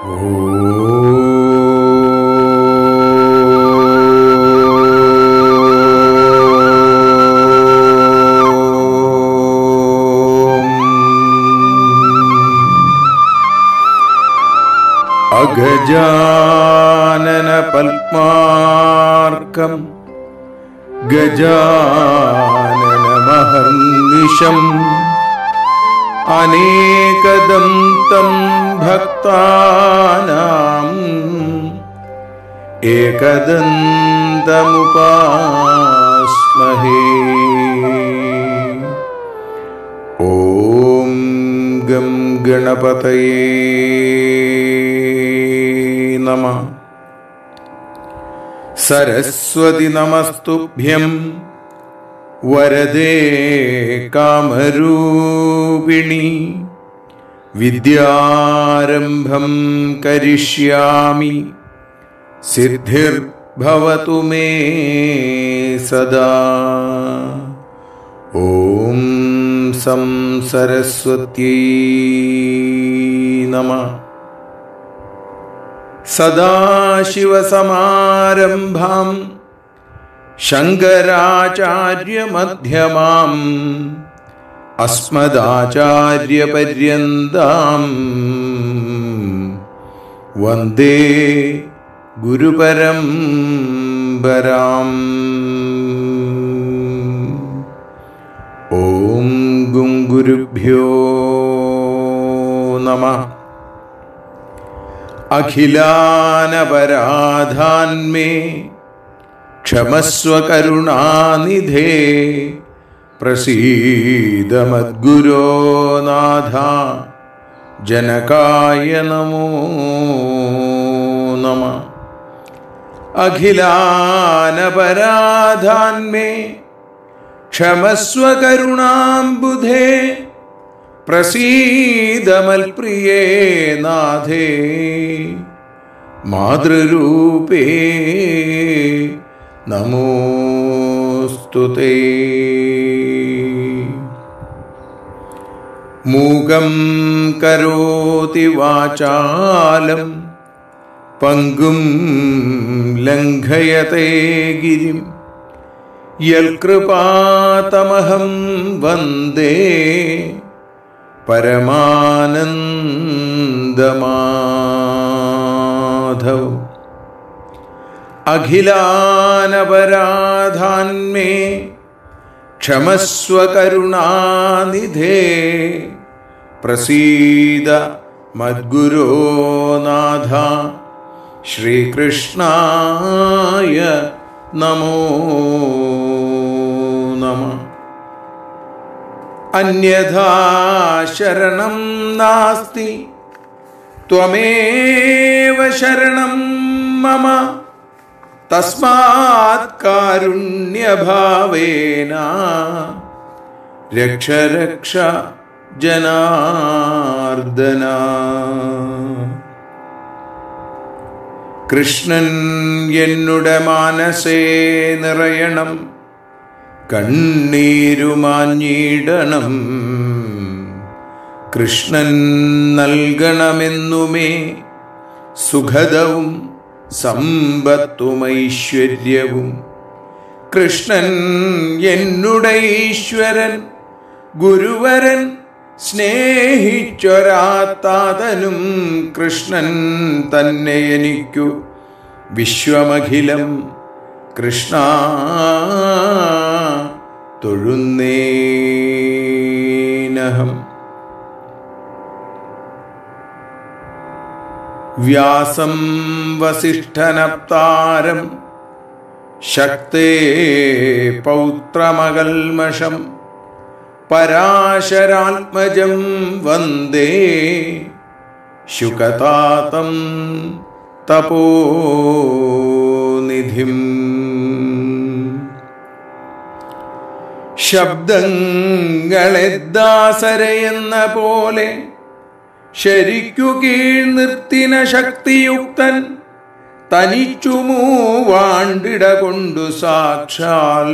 അഗജാനന പത്മാർക്കം ഗജാനന മഹർനിശം അനേകദം തം ഭക്താനാം ഏകദന്തമുപാസ്മഹേ ഓം ഗം ഗണപതയേ നമ സരസ്വതി നമസ്തുഭ്യം വരദേ കാമരൂപിണി വിദ്യാരംഭം കരിഷ്യാമി സിദ്ധിർഭവതു മേ സദാ ഓം സം സരസ്വത്യൈ നമ സദാശിവസമാരംഭാം ശങ്കരാചാര്യമധ്യമാം അസ്മദാചാര്യപര്യന്താം വന്ദേ ഗുരുപരംപരാം ഓം ഗും ഗുരുഭ്യോ നമ അഖിലാനപരാധാന്മേ ക്ഷമസ്വ കരുണാനിധേ പ്രസീദമദ്ഗുരോ നാഥ ജനകായ നമോ നമ അഖിലാനപരാധാന്മേ ക്ഷമസ്വ കരുണാംബുധേ പ്രസീദമൽപ്രിയേ നാഥേ മാതൃരൂപേ നമോസ്തുതേ മൂകം കരോതി വാചാലം പങ്കും ലംഘയത്തെ ഗിരിം യൽകൃപാതമഹം വന്ദേ പരമാനന്ദമാധവ് അഖിലാനപരാധാന്മേ ക്ഷമസ്വ കരുണാനിധേ പ്രസീദ മദ്ഗുരോ നാഥ ശ്രീകൃഷ്ണായ നമോ നമ അന്യഥാ ശരണം നാസ്തി ത്വമേവ ശരണം മമ തസ്മാത് കാരുണ്യഭാവേന രക്ഷ രക്ഷ ജനാർദ്ദന കൃഷ്ണൻ എന്നുടെ മാനസേ നിറയണം കണ്ണീരുമാഞ്ഞിടണം കൃഷ്ണൻ നൽകണമെന്നുമേ സുഖദവും സമ്പത്തുമൈശ്വര്യവും കൃഷ്ണൻ എന്നുടെ ഈശ്വരൻ ഗുരുവരൻ സ്നേഹിച്ചൊരാത്താതനും കൃഷ്ണൻ തന്നെ എനിക്കു വിശ്വമഖിലം കൃഷ്ണ തൊഴുന്നേനഹം വ്യാസം വസിഷ്ഠനപ്താരം ശക്തേ പൗത്രമകൽമഷം പരാശരാത്മജം വന്ദേ ശുകതാതം തപോനിധിം ശബ്ദങ്ങളെ ദാസരയെന്ന പോലെ ശരിക്കു കീഴ് നിർത്തിന ശക്തിയുക്തൻ തനിച്ചു മൂവാണ്ടിട കൊണ്ടു സാക്ഷാൽ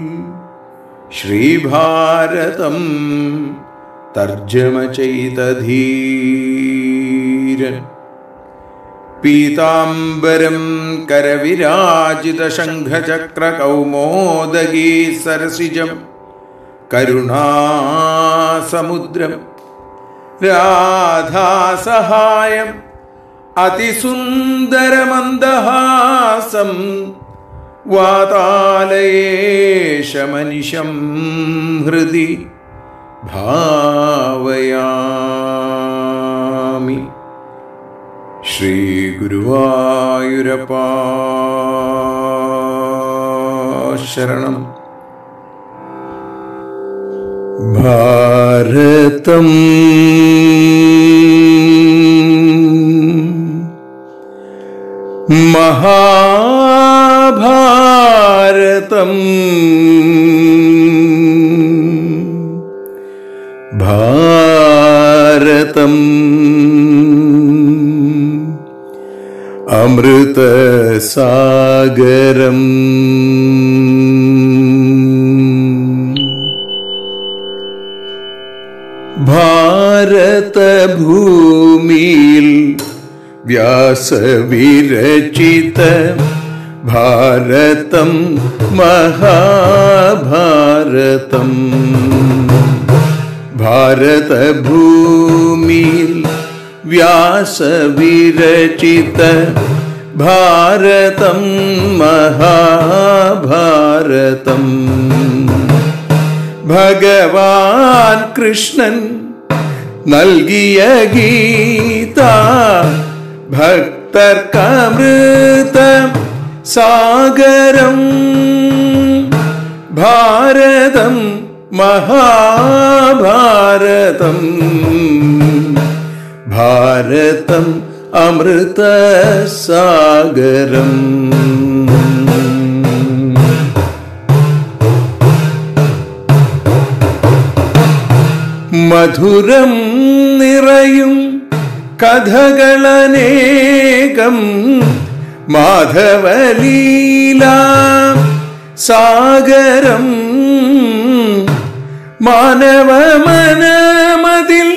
ശ്രീഭാരതം തർജ്ജമ ചെയ്ത ധീരൻ പീതാംബരം കരവിരാജിത ശംഖചക്രകൗമോദഗീ സരസിജം കരുണാസമുദ്രം രാധാസഹായം അതിസുന്ദരമന്ദഹാസം വാതാലയേശമനിശം ഹൃദി ഭാവയാമി ശ്രീഗുരുവായൂരപ്പാ ശരണം ഭാരതം മഹാഭാരതം ഭാരതം അമൃതസാഗരം ഭാരതഭൂമിയിൽ വ്യാസവിരചിത ഭാരതം മഹാഭാരതം ഭാരതഭൂമിയിൽ വ്യാസവിരചിത ഭാരതം മഹാഭാരതം ഭഗവാൻ കൃഷ്ണൻ നൽകിയ ഗീത ഭക്തർക്കമൃത സാഗരം ഭാരതം മഹാഭാരതം ഭാരതം അമൃത സാഗരം മധുരം നിറയും കഥകളനേകം മാധവലീല സാഗരം മാനവ മനമതിൽ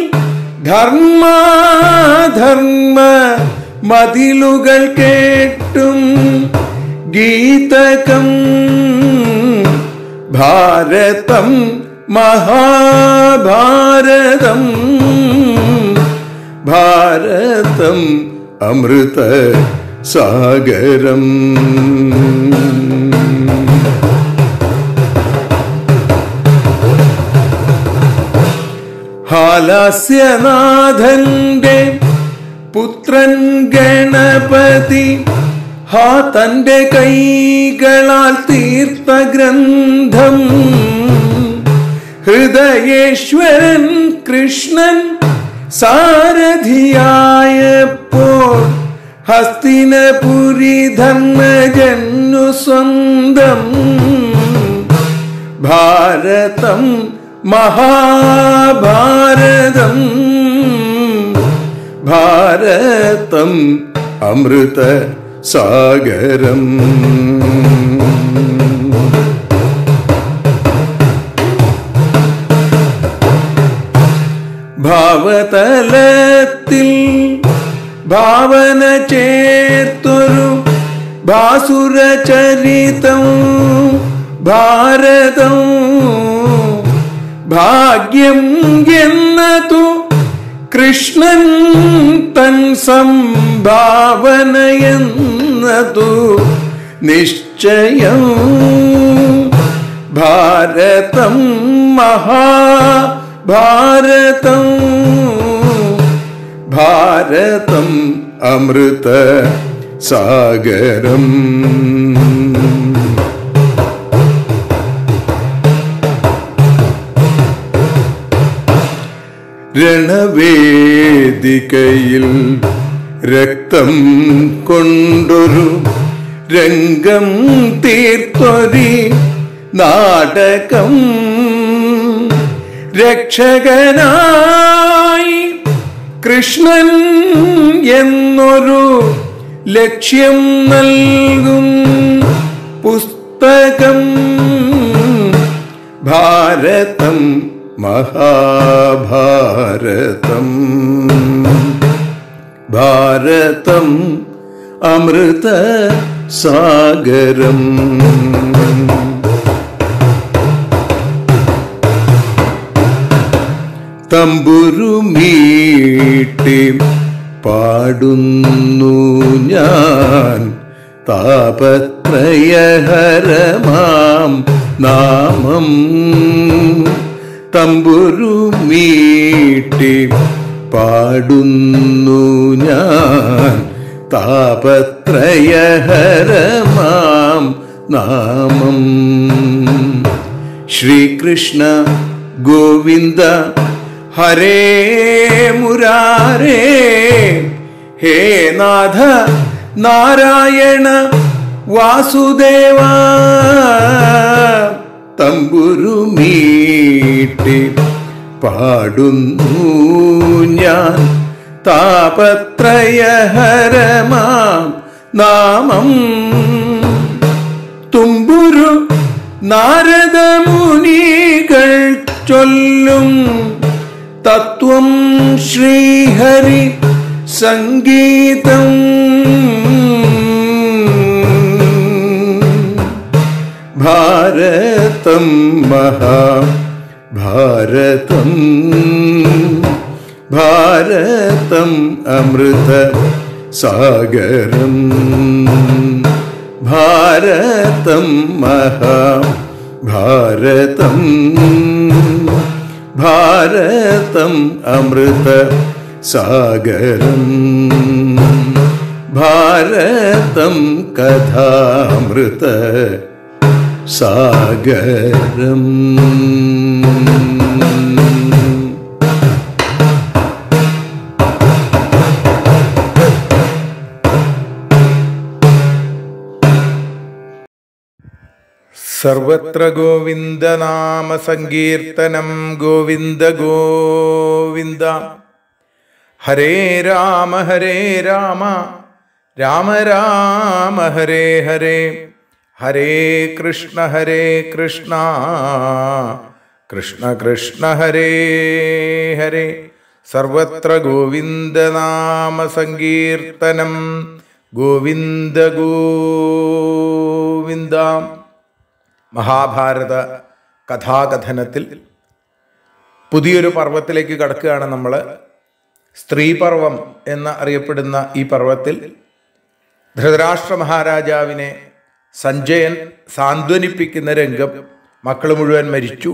ധർമാധർമ്മ മതിലുകൾ കേട്ടും ഗീതകം ഭാരതം മഹാഭാരതം ഭാരതം അമൃത സാഗരം ഹാലാസ്യനാഥന്റെ പുത്രൻ ഗണപതി ഹാ തന്റെ കൈകളാൽ തീർത്ത ഗ്രന്ഥം ഹൃദയേശ്വരൻ കൃഷ്ണൻ സാരഥിയായപ്പോൾ ഹസ്തിനപുരി ധർമ്മജന്നു സ്വന്തം ഭാരതം മഹാഭാരതം ഭാരതം അമൃത സാഗരം ഭാവതലത്തിൽ ഭാവന ചേർത്തൊരു ഭാസുരചരിതം ഭാരതം ഭാഗ്യം എന്നതു കൃഷ്ണൻ തൻ സംഭാവനയെന്നതു നിശ്ചയം ഭാരതം മഹാഭാരതം ഭാരതം അമൃത സാഗരം രണവേദികയിൽ രക്തം കൊണ്ടൊരു രംഗം തീർത്തൊരി നാടകം രക്ഷകനായി കൃഷ്ണൻ എന്നൊരു ലക്ഷ്യം നൽകും പുസ്തകം ഭാരതം മഹാഭാരതം ഭാരതം അമൃത സാഗരം തമ്പുരുമീട്ടി പാടുന്നു ഞാൻ താപത്രയഹരമാം നാമം തമ്പുരുമീട്ടി പാടുന്നു ഞാൻ താപത്രയഹരമാം നാമം ശ്രീകൃഷ്ണ ഗോവിന്ദ ഹരേ മുരാരേ ഹേ നാഥ നാരായണ വാസുദേവ തമ്പുരുമീട്ടി പാടുന്നു ഞാൻ താപത്രയഹരമാം നാമം തുമ്പുരു നാരദമുനികൾ ചൊല്ലും തത്വം ശ്രീഹരി സംഗീതം ഭാരതം മഹാഭാരതം ഭാരതം അമൃത സാഗരം ഭാരതം മഹാഭാരതം ഭാരതം അമൃത സാഗരം ഭാരതം കഥാമൃത സാഗരം സർവത്ര ഗോവിന്ദനാമ സങ്കീർത്തനം ഗോവിന്ദ ഗോവിന്ദ ഹരേ രാമ ഹരേ രാമ രാമ രാമ ഹരേ ഹരേ ഹരേ കൃഷ്ണ ഹരേ കൃഷ്ണ കൃഷ്ണ കൃഷ്ണ ഹരേ ഹരേ സർവത്ര ഗോവിന്ദനാമ സങ്കീർത്തനം ഗോവിന്ദ ഗോവിന്ദ മഹാഭാരത കഥാകഥനത്തിൽ പുതിയൊരു പർവ്വത്തിലേക്ക് കടക്കുകയാണ് നമ്മൾ സ്ത്രീപർവം എന്ന് അറിയപ്പെടുന്ന ഈ പർവ്വത്തിൽ ധൃതരാഷ്ട്ര മഹാരാജാവിനെ സഞ്ജയൻ സാന്ത്വനിപ്പിക്കുന്ന രംഗം മക്കൾ മുഴുവൻ മരിച്ചു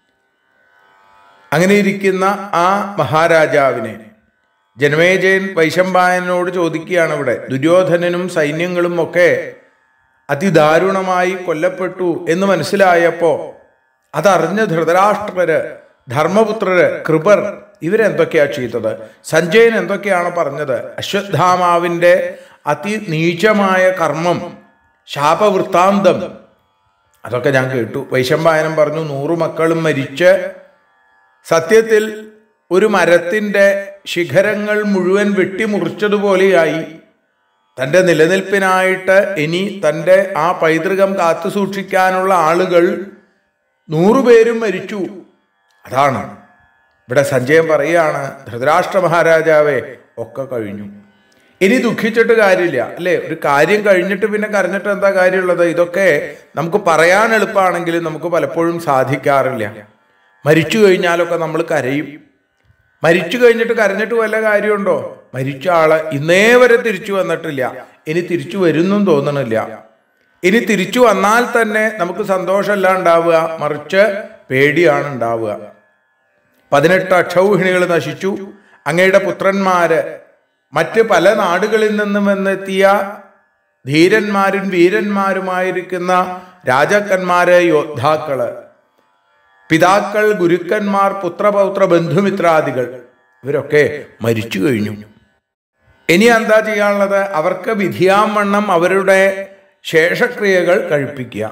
അങ്ങനെ ഇരിക്കുന്ന ആ മഹാരാജാവിനെ ജനമേജയൻ വൈശമ്പായനോട് ചോദിക്കുകയാണ് ഇവിടെ ദുര്യോധനനും സൈന്യങ്ങളും ഒക്കെ അതിദാരുണമായി കൊല്ലപ്പെട്ടു എന്ന് മനസ്സിലായപ്പോ അതറിഞ്ഞ ധൃതരാഷ്ട്രര് ധർമ്മപുത്രര് കൃപർ ഇവരെന്തൊക്കെയാ ചെയ്തത് സഞ്ജയൻ എന്തൊക്കെയാണ് പറഞ്ഞത് അശ്വത്ഥാമാവിന്റെ അതിനീചമായ കർമ്മം ശാപവൃത്താന്തം അതൊക്കെ ഞാൻ കേട്ടു വൈശമ്പായനം പറഞ്ഞു നൂറു മക്കളും മരിച്ച് സത്യത്തിൽ ഒരു മരത്തിന്റെ ശിഖരങ്ങൾ മുഴുവൻ വെട്ടിമുറിച്ചതുപോലെയായി തൻ്റെ നിലനിൽപ്പിനായിട്ട് ഇനി തൻ്റെ ആ പൈതൃകം കാത്തു സൂക്ഷിക്കാനുള്ള ആളുകൾ നൂറുപേരും മരിച്ചു അതാണ് ഇവിടെ സഞ്ജയൻ പറയുകയാണ് ധൃതരാഷ്ട്ര മഹാരാജാവേ ഒക്കെ കഴിഞ്ഞു ഇനി ദുഃഖിച്ചിട്ട് കാര്യമില്ല അല്ലേ ഒരു കാര്യം കഴിഞ്ഞിട്ട് പിന്നെ കരഞ്ഞിട്ട് എന്താ കാര്യമുള്ളത് ഇതൊക്കെ നമുക്ക് പറയാൻ എളുപ്പമാണെങ്കിലും നമുക്ക് പലപ്പോഴും സാധിക്കാറില്ല മരിച്ചു കഴിഞ്ഞാലൊക്കെ നമ്മൾ കരയും മരിച്ചു കഴിഞ്ഞിട്ട് കരഞ്ഞിട്ട് വല്ല കാര്യമുണ്ടോ മരിച്ച ആള് ഇന്നേ വരെ തിരിച്ചു വന്നിട്ടില്ല ഇനി തിരിച്ചു വരുന്നും തോന്നണില്ല ഇനി തിരിച്ചു വന്നാൽ തന്നെ നമുക്ക് സന്തോഷമല്ല ഉണ്ടാവുക മറിച്ച് പേടിയാണ് ഉണ്ടാവുക പതിനെട്ട് അക്ഷൗഹിണികൾ നശിച്ചു അങ്ങയുടെ പുത്രന്മാര് മറ്റ് പല നാടുകളിൽ നിന്നും വന്നെത്തിയ ധീരന്മാരും വീരന്മാരുമായിരിക്കുന്ന രാജാക്കന്മാര് യോദ്ധാക്കള് പിതാക്കൾ ഗുരുക്കന്മാർ പുത്രപൗത്ര ബന്ധുമിത്രാദികൾ ഇവരൊക്കെ മരിച്ചു കഴിഞ്ഞു ഇനി എന്താ ചെയ്യാനുള്ളത് അവർക്ക് വിധിയാവണ്ണം അവരുടെ ശേഷക്രിയകൾ കഴിപ്പിക്കുക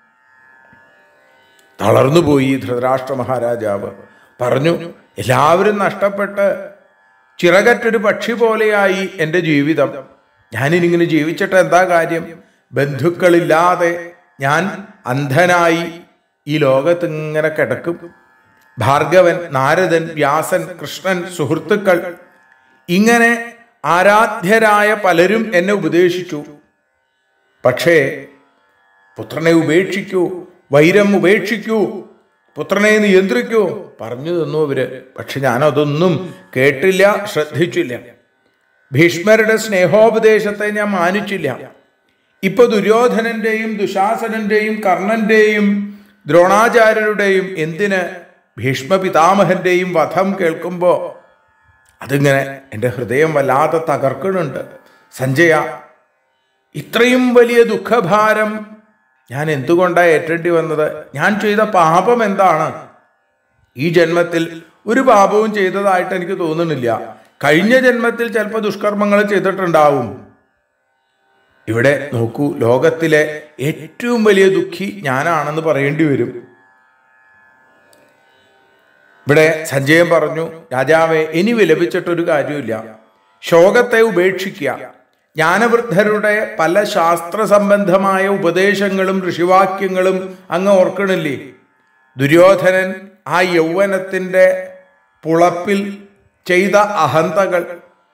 തളർന്നുപോയി ധൃതരാഷ്ട്ര മഹാരാജാവ് പറഞ്ഞു എല്ലാവരും നഷ്ടപ്പെട്ട് ചിറകറ്റൊരു പക്ഷി പോലെയായി എൻ്റെ ജീവിതം ഞാനിനിങ്ങനെ ജീവിച്ചിട്ട് എന്താ കാര്യം ബന്ധുക്കളില്ലാതെ ഞാൻ അന്ധനായി ഈ ലോകത്ത് ഇങ്ങനെ കിടക്കും ഭാർഗവൻ നാരദൻ വ്യാസൻ കൃഷ്ണൻ സുഹൃത്തുക്കൾ ഇങ്ങനെ ആരാധ്യരായ പലരും എന്നെ ഉപദേശിച്ചു പക്ഷേ പുത്രനെ ഉപേക്ഷിക്കൂ വൈരം ഉപേക്ഷിക്കൂ പുത്രനെ നിയന്ത്രിക്കൂ പറഞ്ഞു തന്നു അവര് പക്ഷെ ഞാനതൊന്നും കേട്ടില്ല ശ്രദ്ധിച്ചില്ല ഭീഷ്മരുടെ സ്നേഹോപദേശത്തെ ഞാൻ മാനിച്ചില്ല ഇപ്പൊ ദുര്യോധനന്റെയും ദുശാസനന്റെയും കർണന്റെയും ദ്രോണാചാര്യരുടെയും എന്തിന് ഭീഷ്മ പിതാമഹന്റെയും വധം കേൾക്കുമ്പോ അതിങ്ങനെ എൻ്റെ ഹൃദയം വല്ലാതെ തകർക്കണുണ്ട് സഞ്ജയ ഇത്രയും വലിയ ദുഃഖഭാരം ഞാൻ എന്തുകൊണ്ടാണ് ഏറ്റേണ്ടി വന്നത് ഞാൻ ചെയ്ത പാപം എന്താണ് ഈ ജന്മത്തിൽ ഒരു പാപവും ചെയ്തതായിട്ട് എനിക്ക് തോന്നുന്നില്ല കഴിഞ്ഞ ജന്മത്തിൽ ചിലപ്പോൾ ദുഷ്കർമ്മങ്ങൾ ചെയ്തിട്ടുണ്ടാവും ഇവിടെ നോക്കൂ ലോകത്തിലെ ഏറ്റവും വലിയ ദുഃഖി ഞാനാണെന്ന് പറയേണ്ടി വരും ഇവിടെ സഞ്ജയൻ പറഞ്ഞു രാജാവെ ഇനി വിലപിച്ചിട്ടൊരു കാര്യമില്ല ശോകത്തെ ഉപേക്ഷിക്കുക ജ്ഞാനവൃദ്ധരുടെ പല ശാസ്ത്ര സംബന്ധമായ ഉപദേശങ്ങളും ഋഷിവാക്യങ്ങളും അങ്ങ് ഓർക്കണില്ലേ ദുര്യോധനൻ ആ യൗവനത്തിന്റെ പുളപ്പിൽ ചെയ്ത അഹന്തകൾ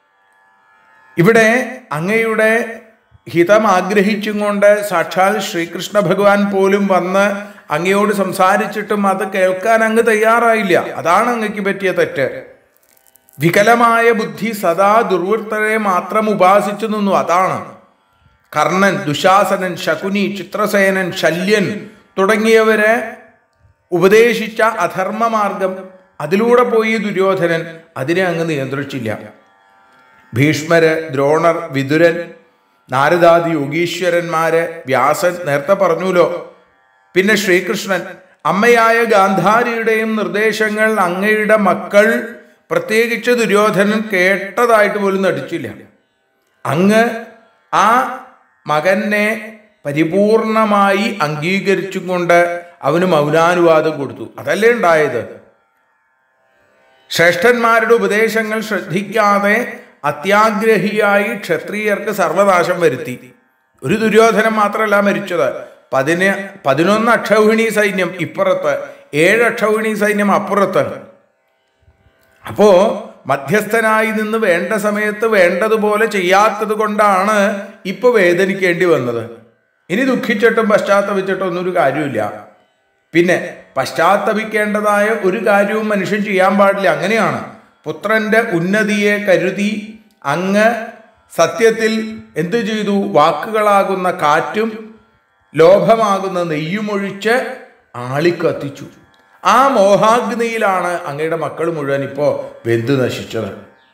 ഇവിടെ അങ്ങയുടെ ഹിതം ആഗ്രഹിച്ചും കൊണ്ട് സാക്ഷാൽ ശ്രീകൃഷ്ണ ഭഗവാൻ പോലും വന്ന് അങ്ങയോട് സംസാരിച്ചിട്ടും അത് കേൾക്കാൻ അങ്ങ് തയ്യാറായില്ല അതാണ് അങ്ങക്ക് പറ്റിയ തെറ്റ് വികലമായ ബുദ്ധി സദാ ദുർവൃത്തരെ മാത്രം ഉപാസിച്ചു നിന്നു അതാണ് കർണൻ ദുശാസനൻ ശകുനി ചിത്രസേനൻ ശല്യൻ തുടങ്ങിയവരെ ഉപദേശിച്ച അധർമ്മമാർഗം അതിലൂടെ പോയി ദുര്യോധനൻ അതിനെ അങ്ങ് നിയന്ത്രിച്ചില്ല ഭീഷ്മര് ദ്രോണർ വിതുരൻ നാരദാദി യോഗീശ്വരന്മാര് വ്യാസൻ നേരത്തെ പറഞ്ഞുല്ലോ പിന്നെ ശ്രീകൃഷ്ണൻ അമ്മയായ ഗാന്ധാരിയുടെയും നിർദ്ദേശങ്ങൾ അങ്ങയുടെ മക്കൾ പ്രത്യേകിച്ച് ദുര്യോധനൻ കേട്ടതായിട്ട് പോലും നടിച്ചില്ല അങ്ങ് ആ മകനെ പരിപൂർണമായി അംഗീകരിച്ചും കൊണ്ട് അവന് മൗനാനുവാദം കൊടുത്തു അതല്ലേ ഉണ്ടായത് ശ്രേഷ്ഠന്മാരുടെ ഉപദേശങ്ങൾ ശ്രദ്ധിക്കാതെ അത്യാഗ്രഹിയായി ക്ഷത്രിയർക്ക് സർവനാശം വരുത്തി ഒരു ദുര്യോധനം മാത്രമല്ല മരിച്ചത് പതിന് പതിനൊന്ന് അക്ഷൗഹിണി സൈന്യം ഇപ്പുറത്ത് ഏഴ് അക്ഷൗഹിണി സൈന്യം അപ്പുറത്ത് അപ്പോ മധ്യസ്ഥനായി നിന്ന് വേണ്ട സമയത്ത് വേണ്ടതുപോലെ ചെയ്യാത്തത് കൊണ്ടാണ് ഇപ്പൊ വേദനിക്കേണ്ടി വന്നത് ഇനി ദുഃഖിച്ചിട്ടും പശ്ചാത്തപിച്ചിട്ടും ഒന്നും ഒരു കാര്യമില്ല പിന്നെ പശ്ചാത്തപിക്കേണ്ടതായ ഒരു കാര്യവും മനുഷ്യൻ ചെയ്യാൻ പാടില്ല അങ്ങനെയാണ് പുത്രന്റെ ഉന്നതിയെ കരുതി അങ്ങ് സത്യത്തിൽ എന്തു ചെയ്തു വാക്കുകളാകുന്ന കാറ്റും ലോഭമാകുന്ന നെയ്യുമൊഴിച്ച് ആളിക്കത്തിച്ചു ആ മോഹാഗ്നിയിലാണ് അങ്ങയുടെ മക്കൾ മുഴുവൻ ഇപ്പോ വെന്തു നശിച്ചത്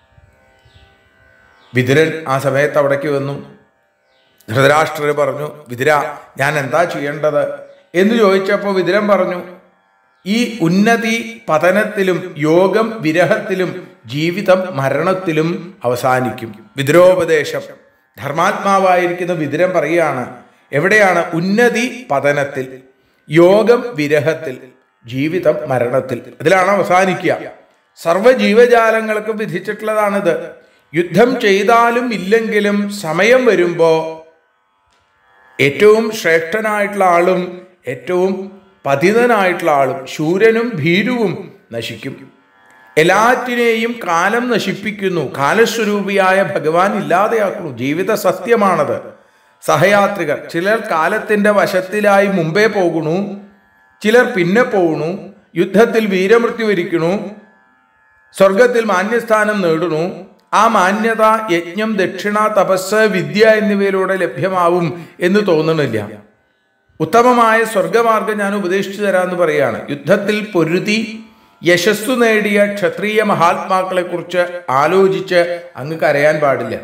വിതുരൻ ആ സമയത്ത് അവിടേക്ക് വന്നു ധൃതരാഷ്ട്രർ പറഞ്ഞു വിതുര ഞാൻ എന്താ ചെയ്യേണ്ടത് എന്ന് ചോദിച്ചപ്പോൾ വിതുരൻ പറഞ്ഞു ഈ ഉന്നതി പതനത്തിലും യോഗം വിരഹത്തിലും ജീവിതം മരണത്തിലും അവസാനിക്കും വിതുരോപദേശം ധർമാത്മാവായിരിക്കുന്ന വിതുരൻ പറയുകയാണ് എവിടെയാണ് ഉന്നതി പതനത്തിൽ യോഗം വിരഹത്തിൽ ജീവിതം മരണത്തിൽ അതിലാണ് അവസാനിക്കുക സർവ്വ ജീവജാലങ്ങൾക്കും വിധിച്ചിട്ടുള്ളതാണിത് യുദ്ധം ചെയ്താലും ഇല്ലെങ്കിലും സമയം വരുമ്പോ ഏറ്റവും ശ്രേഷ്ഠനായിട്ടുള്ള ആളും ഏറ്റവും പതിതനായിട്ടുള്ള ആളും ശൂരനും ഭീരുവും നശിക്കും എല്ലാറ്റിനെയും കാലം നശിപ്പിക്കുന്നു കാലസ്വരൂപിയായ ഭഗവാൻ ഇല്ലാതെയാക്കുന്നു ജീവിത സത്യമാണത് സഹയാത്രികർ ചിലർ കാലത്തിന്റെ വശത്തിലായി മുമ്പേ പോകുന്നു ചിലർ പിന്നെ പോകുന്നു യുദ്ധത്തിൽ വീരമൃത്യു വരിക്കണു സ്വർഗത്തിൽ മാന്യസ്ഥാനം നേടുന്നു ആ മാന്യത യജ്ഞം ദക്ഷിണ തപസ് വിദ്യ എന്നിവയിലൂടെ ലഭ്യമാവും എന്ന് തോന്നുന്നില്ല ഉത്തമമായ സ്വർഗമാർഗം ഞാൻ ഉപദേശിച്ചു തരാമെന്ന് പറയാണ് യുദ്ധത്തിൽ പൊരുതി യശസ്സു നേടിയ ക്ഷത്രിയ മഹാത്മാക്കളെ കുറിച്ച് ആലോചിച്ച് അങ്ങ് കരയാൻ പാടില്ല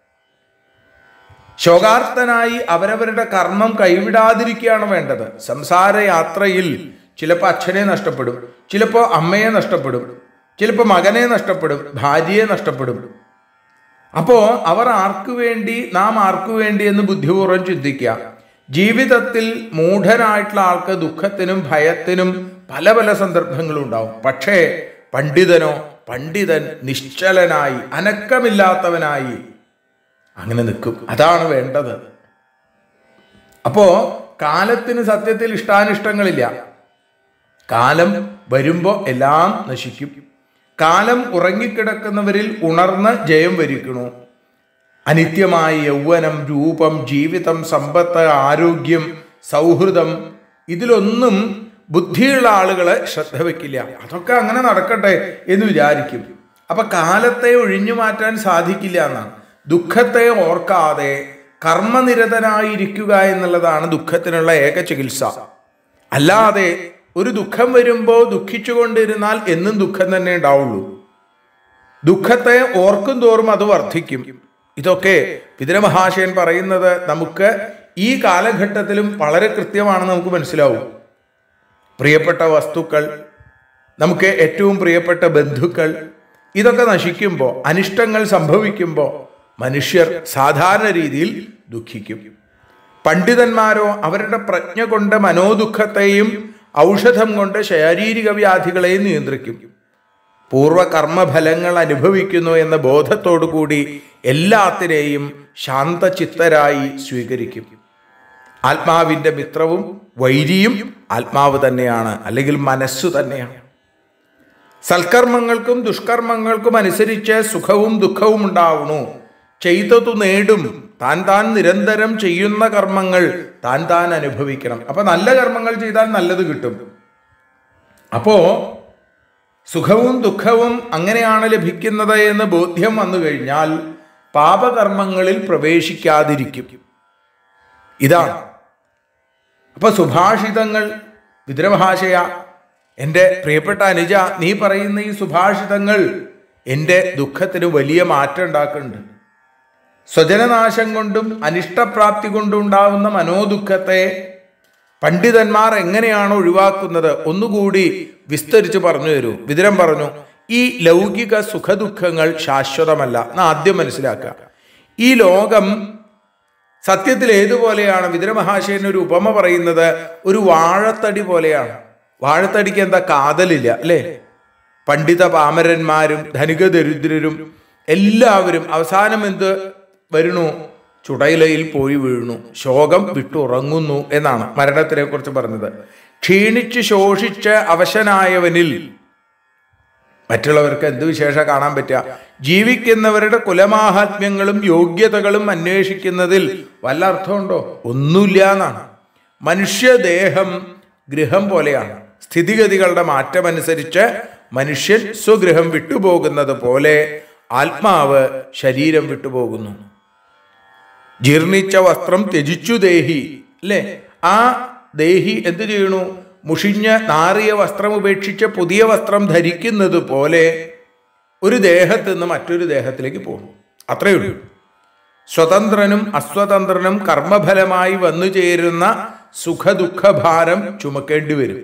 ശോകാർത്ഥനായി അവരവരുടെ കർമ്മം കൈവിടാതിരിക്കുകയാണ് വേണ്ടത് സംസാര യാത്രയിൽ ചിലപ്പോൾ അച്ഛനെ നഷ്ടപ്പെടും ചിലപ്പോൾ അമ്മയെ നഷ്ടപ്പെടും ചിലപ്പോൾ മകനെ നഷ്ടപ്പെടും ഭാര്യയെ നഷ്ടപ്പെടും അപ്പോ അവർ ആർക്കു വേണ്ടി നാം ആർക്കു വേണ്ടി എന്ന് ബുദ്ധിപൂർവ്വം ചിന്തിക്കുക ജീവിതത്തിൽ മൂഢനായിട്ടുള്ള ആൾക്ക് ദുഃഖത്തിനും ഭയത്തിനും പല പല സന്ദർഭങ്ങളും ഉണ്ടാവും പക്ഷേ പണ്ഡിതനോ പണ്ഡിതൻ നിശ്ചലനായി അനക്കമില്ലാത്തവനായി അങ്ങനെ നിൽക്കും അതാണ് വേണ്ടത് അപ്പോ കാലത്തിന് സത്യത്തിൽ ഇഷ്ടാനിഷ്ടങ്ങളില്ല കാലം വരുമ്പോ എല്ലാം നശിക്കും കാലം ഉറങ്ങിക്കിടക്കുന്നവരിൽ ഉണർന്ന് ജയം വരിക്കണു അനിത്യമായ യൗവനം രൂപം ജീവിതം സമ്പത്ത് ആരോഗ്യം സൗഹൃദം ഇതിലൊന്നും ബുദ്ധിയുള്ള ആളുകളെ ശ്രദ്ധ വെക്കില്ല അതൊക്കെ അങ്ങനെ നടക്കട്ടെ എന്ന് വിചാരിക്കും അപ്പൊ കാലത്തെ ഒഴിഞ്ഞു മാറ്റാൻ സാധിക്കില്ല എന്നാണ് ദുഃഖത്തെ ഓർക്കാതെ കർമ്മനിരതനായിരിക്കുക എന്നുള്ളതാണ് ദുഃഖത്തിനുള്ള ഏക ചികിത്സ അല്ലാതെ ഒരു ദുഃഖം വരുമ്പോൾ ദുഃഖിച്ചുകൊണ്ടിരുന്നാൽ എന്നും ദുഃഖം തന്നെ ഉണ്ടാവുള്ളൂ ദുഃഖത്തെ ഓർക്കും തോറും അത് വർദ്ധിക്കും ഇതൊക്കെ വിതുരമഹാശയൻ പറയുന്നത് നമുക്ക് ഈ കാലഘട്ടത്തിലും വളരെ കൃത്യമാണെന്ന് നമുക്ക് മനസ്സിലാവും പ്രിയപ്പെട്ട വസ്തുക്കൾ നമുക്ക് ഏറ്റവും പ്രിയപ്പെട്ട ബന്ധുക്കൾ ഇതൊക്കെ നശിക്കുമ്പോൾ അനിഷ്ടങ്ങൾ സംഭവിക്കുമ്പോൾ മനുഷ്യർ സാധാരണ രീതിയിൽ ദുഃഖിക്കും പണ്ഡിതന്മാരോ അവരുടെ പ്രജ്ഞ കൊണ്ട് മനോദുഃഖത്തെയും ഔഷധം കൊണ്ട് ശാരീരിക വ്യാധികളെയും നിയന്ത്രിക്കും പൂർവകർമ്മഫലങ്ങൾ അനുഭവിക്കുന്നു എന്ന ബോധത്തോടു കൂടി എല്ലാത്തിനെയും ശാന്തചിത്തരായി സ്വീകരിക്കും ആത്മാവിന്റെ മിത്രവും വൈരിയും ആത്മാവ് തന്നെയാണ് അല്ലെങ്കിൽ മനസ്സു തന്നെയാണ് സൽക്കർമ്മങ്ങൾക്കും ദുഷ്കർമ്മങ്ങൾക്കും അനുസരിച്ച് സുഖവും ദുഃഖവും ഉണ്ടാവുന്നു ചെയ്തതു നേടും താൻ താൻ നിരന്തരം ചെയ്യുന്ന കർമ്മങ്ങൾ താൻ താൻ അനുഭവിക്കണം അപ്പൊ നല്ല കർമ്മങ്ങൾ ചെയ്താൽ നല്ലത് കിട്ടും അപ്പോ സുഖവും ദുഃഖവും അങ്ങനെയാണ് ലഭിക്കുന്നത് എന്ന് ബോധ്യം വന്നു കഴിഞ്ഞാൽ പാപകർമ്മങ്ങളിൽ പ്രവേശിക്കാതിരിക്കും ഇതാണ് അപ്പൊ സുഭാഷിതങ്ങൾ വിദ്രഭാഷയ എൻ്റെ പ്രിയപ്പെട്ട അനുജ നീ പറയുന്ന ഈ സുഭാഷിതങ്ങൾ എൻ്റെ ദുഃഖത്തിന് വലിയ മാറ്റം ഉണ്ടാക്കുന്നുണ്ട് സ്വജനനാശം കൊണ്ടും അനിഷ്ടപ്രാപ്തി കൊണ്ടും ഉണ്ടാവുന്ന മനോദുഃഖത്തെ പണ്ഡിതന്മാർ എങ്ങനെയാണ് ഒഴിവാക്കുന്നത് ഒന്നുകൂടി വിസ്തരിച്ച് പറഞ്ഞു തരൂ വിതുരം പറഞ്ഞു ഈ ലൗകിക സുഖദുഃഖങ്ങൾ ശാശ്വതമല്ല എന്ന് ആദ്യം മനസ്സിലാക്കുക ഈ ലോകം സത്യത്തിൽ ഏതുപോലെയാണ് വിതുരമഹാശയൻ ഒരു ഉപമ പറയുന്നത് ഒരു വാഴത്തടി പോലെയാണ് വാഴത്തടിക്ക് എന്താ കാതലില്ല അല്ലേ പണ്ഡിത പാമരന്മാരും ധനിക ദരിദ്രരും എല്ലാവരും അവസാനം എന്ത് വരുന്നു ചുടയിലയിൽ പോയി വീഴുന്നു ശോകം വിട്ടുറങ്ങുന്നു എന്നാണ് മരണത്തിനെ കുറിച്ച് പറഞ്ഞത് ക്ഷീണിച്ച് ശോഷിച്ച് അവശനായവനിൽ മറ്റുള്ളവർക്ക് എന്ത് വിശേഷം കാണാൻ പറ്റുക ജീവിക്കുന്നവരുടെ കുലമാഹാത്മ്യങ്ങളും യോഗ്യതകളും അന്വേഷിക്കുന്നതിൽ വല്ല അർത്ഥമുണ്ടോ ഒന്നുമില്ല എന്നാണ് മനുഷ്യദേഹം ഗൃഹം പോലെയാണ് സ്ഥിതിഗതികളുടെ മാറ്റമനുസരിച്ച് മനുഷ്യൻ സ്വഗൃഹം വിട്ടുപോകുന്നത് പോലെ ആത്മാവ് ശരീരം വിട്ടുപോകുന്നു ജീർണിച്ച വസ്ത്രം ത്യജിച്ചു ദേഹി അല്ലേ ആ ദേഹി എന്ത് ചെയ്യണു മുഷിഞ്ഞ നാറിയ വസ്ത്രം ഉപേക്ഷിച്ച് പുതിയ വസ്ത്രം ധരിക്കുന്നത് പോലെ ഒരു ദേഹത്ത് നിന്ന് മറ്റൊരു ദേഹത്തിലേക്ക് പോകും അത്രയേ ഉള്ളൂ സ്വതന്ത്രനും അസ്വതന്ത്രനും കർമ്മഫലമായി വന്നു ചേരുന്ന സുഖദുഃഖഭാരം ചുമക്കേണ്ടി വരും